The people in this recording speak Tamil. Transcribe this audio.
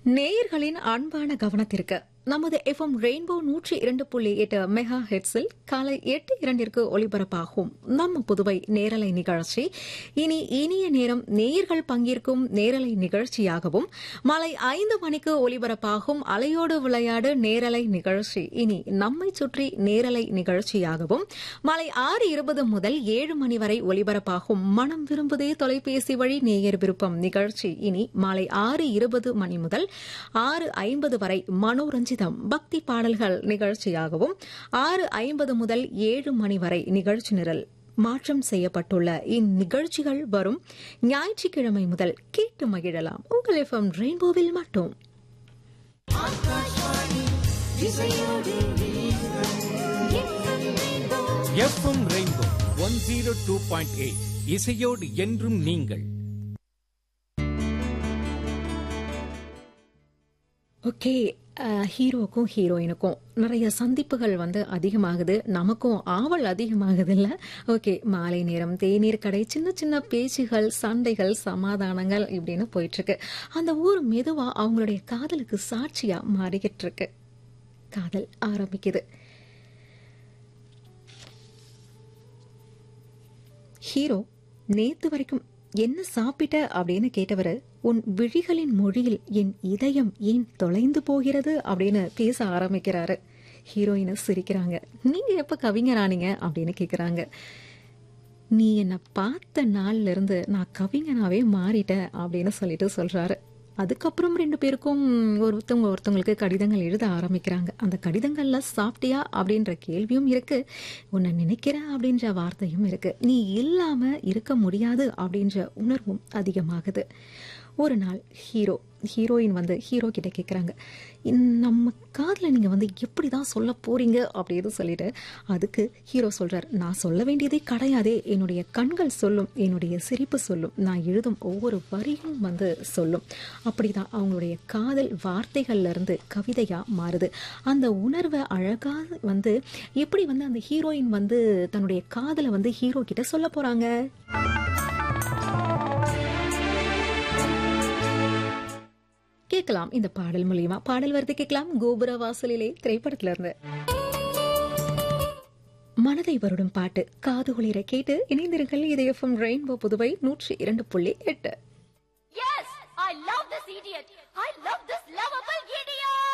நேயர்களின் அன்பான கவனத்திற்கு நமது எஃப்எம் ரெயின்போ நூற்றி இரண்டு புள்ளி எட்டு மெகா ஹெட்ஸில் காலை எட்டு இரண்டிற்கு ஒலிபரப்பாகும் நம்ம புதுவை நேரலை நிகழ்ச்சி இனி இனிய நேரம் நேயர்கள் பங்கேற்கும் நேரலை நிகழ்ச்சியாகவும் மாலை ஐந்து மணிக்கு ஒலிபரப்பாகும் அலையோடு விளையாடு நேரலை நிகழ்ச்சி இனி நம்மை சுற்றி நேரலை நிகழ்ச்சியாகவும் மாலை ஆறு இருபது முதல் ஏழு மணி வரை ஒலிபரப்பாகும் மனம் விரும்புதே தொலைபேசி வழி நேயர் விருப்பம் நிகழ்ச்சி இனி மாலை ஆறு இருபது மணி முதல் ஆறு ஐம்பது வரை மனோரஞ்சிதம் பக்தி பாடல்கள் நிகழ்ச்சியாகவும் ஆறு ஐம்பது முதல் ஏழு மணி வரை நிகழ்ச்சி நிரல் மாற்றம் செய்யப்பட்டுள்ள இந்நிகழ்ச்சிகள் வரும் ஞாயிற்றுக்கிழமை முதல் கேட்டு மகிழலாம் உங்கள் எஃப்எம் ரெயின்போவில் மட்டும் FM rainbow one zero two point eight இசையோடு என்றும் நீங்கள் ஓகே ஹீரோக்கும் ஹீரோயினுக்கும் நிறைய சந்திப்புகள் வந்து அதிகமாகுது நமக்கும் ஆவல் ஆகுது இல்ல ஓகே மாலை நேரம் தேநீர் கடை சின்ன சின்ன பேச்சுகள் சண்டைகள் சமாதானங்கள் இப்படின்னு போயிட்டு இருக்கு அந்த ஊர் மெதுவா அவங்களுடைய காதலுக்கு சாட்சியா மாறிக்கிட்டு இருக்கு காதல் ஆரம்பிக்குது ஹீரோ நேத்து வரைக்கும் என்ன சாப்பிட்ட அப்படின்னு கேட்டவர் உன் விழிகளின் மொழியில் என் இதயம் ஏன் தொலைந்து போகிறது அப்படின்னு பேச ஆரம்பிக்கிறாரு ஹீரோயினை சிரிக்கிறாங்க நீங்க எப்ப கவிஞரானீங்க அப்படின்னு கேக்குறாங்க நீ என்னை பார்த்த நாள்ல இருந்து நான் கவிஞனாவே மாறிட்டேன் அப்படின்னு சொல்லிட்டு சொல்றாரு அதுக்கப்புறம் ரெண்டு பேருக்கும் ஒருத்தவங்க ஒருத்தவங்களுக்கு கடிதங்கள் எழுத ஆரம்பிக்கிறாங்க அந்த கடிதங்கள்ல சாப்பிட்டியா அப்படின்ற கேள்வியும் இருக்கு உன்னை நினைக்கிறேன் அப்படின்ற வார்த்தையும் இருக்கு நீ இல்லாம இருக்க முடியாது அப்படின்ற உணர்வும் அதிகமாகுது ஒரு நாள் ஹீரோ ஹீரோயின் வந்து ஹீரோ கிட்ட கேட்குறாங்க நம்ம காதில் நீங்கள் வந்து எப்படி தான் சொல்ல போறீங்க அப்படின்னு சொல்லிட்டு அதுக்கு ஹீரோ சொல்றார் நான் சொல்ல வேண்டியதே கிடையாதே என்னுடைய கண்கள் சொல்லும் என்னுடைய சிரிப்பு சொல்லும் நான் எழுதும் ஒவ்வொரு வரியும் வந்து சொல்லும் அப்படிதான் அவங்களுடைய காதல் வார்த்தைகள்ல இருந்து கவிதையா மாறுது அந்த உணர்வை அழகா வந்து எப்படி வந்து அந்த ஹீரோயின் வந்து தன்னுடைய காதலை வந்து ஹீரோ கிட்ட சொல்ல போறாங்க கேட்கலாம் இந்த பாடல் மூலியமா பாடல் வருது கேட்கலாம் கோபுர வாசலிலே திரைப்படத்துல இருந்து மனதை வருடும் பாட்டு காது குளிர கேட்டு இணைந்திருங்கள் இது எஃப்எம் ரெயின்போ புதுவை நூற்றி இரண்டு புள்ளி எட்டு